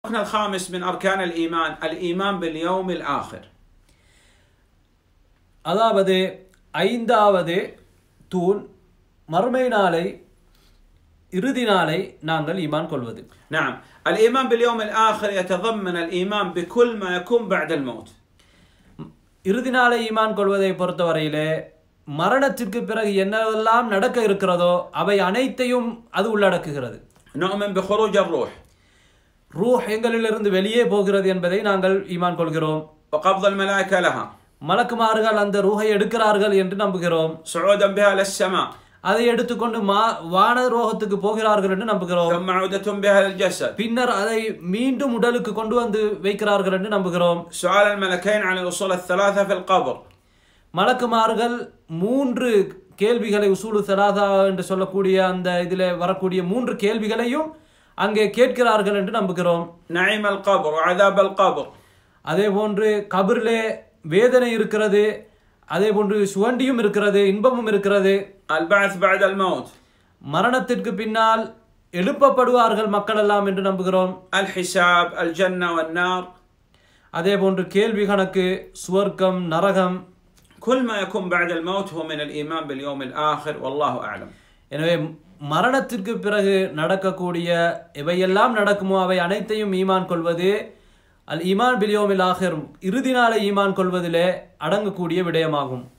الركن الخامس من أركان الإيمان الإيمان باليوم الآخر அதாவது ஐந்தாவது தூண் மறுமை நாளை இறுதி நாளை நாங்கள் ஈமான் கொள்வது نعم الإيمان باليوم الآخر يتضمن الإيمان بكل ما يكون بعد الموت இறுதி நாளை ஈமான் கொள்வதை பொறுத்தவரையிலே மரணத்திற்கு பிறகு என்னவெல்லாம் நடக்க இருக்கிறதோ அவை அனைத்தையும் அது உள்ளடக்குகிறது نؤمن بخروج الروح ரூஹ் எங்களிலிருந்து வெளியே போகிறது என்பதை நாங்கள் ஈமான் கொள்கிறோம் وقبض الملائكة لها மலக்குமார்கள் அந்த ரூஹை எடுக்கிறார்கள் என்று நம்புகிறோம் صعودا بها للسماء அதை எடுத்துக்கொண்டு மா வான ரோகத்துக்கு போகிறார்கள் என்று நம்புகிறோம் ثم عودة بها للجسد பின்னர் அதை மீண்டும் உடலுக்கு கொண்டு வந்து வைக்கிறார்கள் என்று நம்புகிறோம் سؤال الملكين عن الأصول الثلاثة في القبر மலக்குமார்கள் மூன்று கேள்விகளை உசூலு சலாதா என்று சொல்லக்கூடிய அந்த இதில் வரக்கூடிய மூன்று கேள்விகளையும் அங்கே கேட்கிறார்கள் என்று நம்புகிறோம் نعيم القبر وعذاب القبر அதே போன்று கபிரிலே வேதனை இருக்கிறது அதே போன்று சுவண்டியும் இருக்கிறது இன்பமும் இருக்கிறது البعث بعد الموت மரணத்திற்கு பின்னால் எழுப்பப்படுவார்கள் மக்கள் எல்லாம் என்று நம்புகிறோம் الحساب الجنة والنار அதே போன்று கேள்வி கணக்கு சுவர்க்கம் நரகம் كل ما يكون بعد الموت هو من الإيمان باليوم الآخر والله أعلم எனவே மரணத்திற்கு பிறகு நடக்கக்கூடிய எவையெல்லாம் நடக்குமோ அவை அனைத்தையும் ஈமான் கொள்வது அல் ஈமான் பிலியோமில் ஆகிர் இறுதி நாளை ஈமான் கொள்வதிலே அடங்கக்கூடிய விடயமாகும்